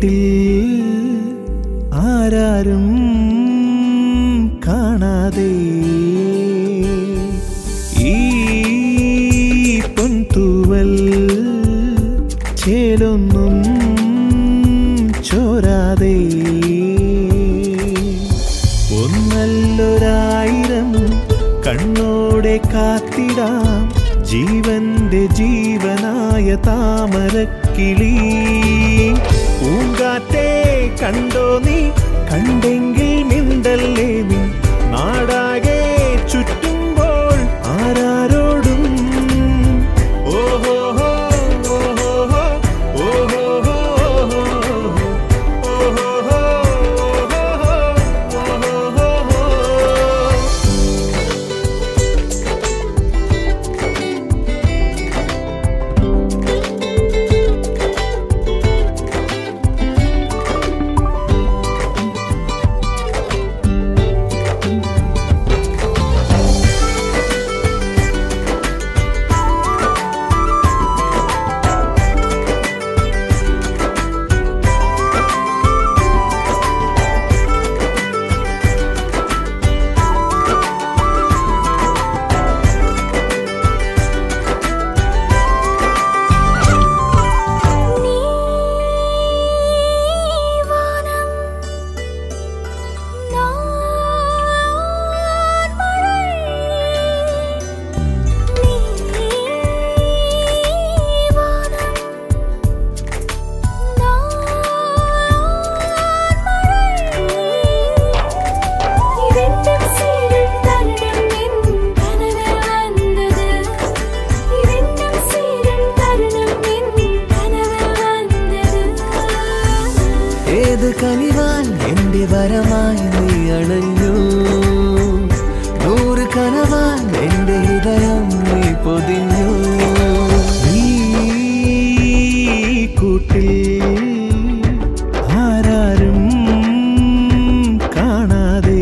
കൂട്ടിൽ ആരാരും കാണാതെ ഈ പൊൻതൂവൽ ചേലൊന്നും ചോരാതെ ഒന്നല്ലൊരായിരം കണ്ണോടെ കാത്തിടാം ജീവന്റെ ജീവനായ താമരക്കിളി പൂങ്കാറ്റേ കണ്ടോ നീ കണ്ടെങ്കിൽ മിണ്ടല്ലേ നീ നാടാകെ ചുറ്റുമ്പോൾ ആരാരോടും ഓഹോ ഓഹോ ഓഹോ ഓഹോ നീവാനം ഞാൻ മഴை നീവാനം ഞാൻ മഴை இரண்டும் சேரும் தருணம் என் கனவில் வந்தது இரண்டும் சேரும் தருணம் என் கனவில் வந்தது ഏത് കനിവാൻ എന്റെ വരമായി നീ അണഞ്ഞു നൂറ് കനവാൻ എന്റെ ഹൃദയം നീ പൊതിഞ്ഞു നീ കൂട്ടിൽ ആരാരും കാണാതെ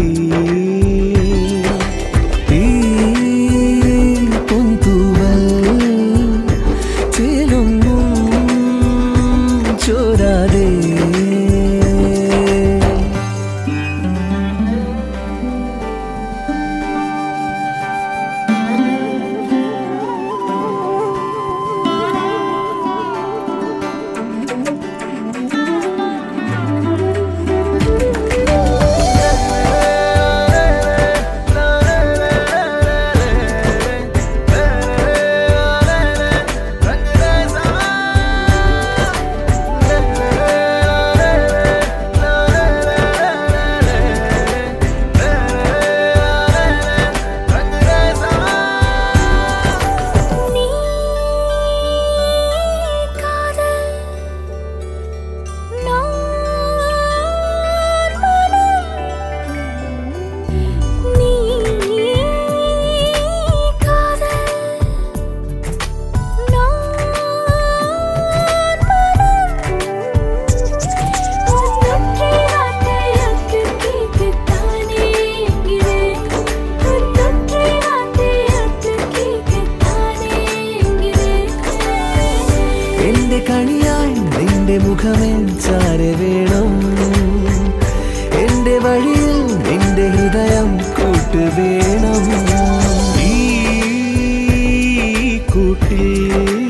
ഈ പൊന്തൂവൽ ചേലൊന്നും ചോരാതെ நீ காதல் நான் மனம் நீ காதல் நான் மனம் உன்னொற்றை வார்த்தையாக்கு கேட்கத்தானே என்கிறேன் உன்னொற்றை வார்த்தையாக்கு கேட்கத்தானே என்கிறேன் എന്റെ കണിയായി നിന്റെ മുഖമേൽ ചാര വേണം എന്റെ വഴിയിൽ നിന്റെ ഹൃദയം കൂട്ടുവേണം ഈ കൂട്ടിൽ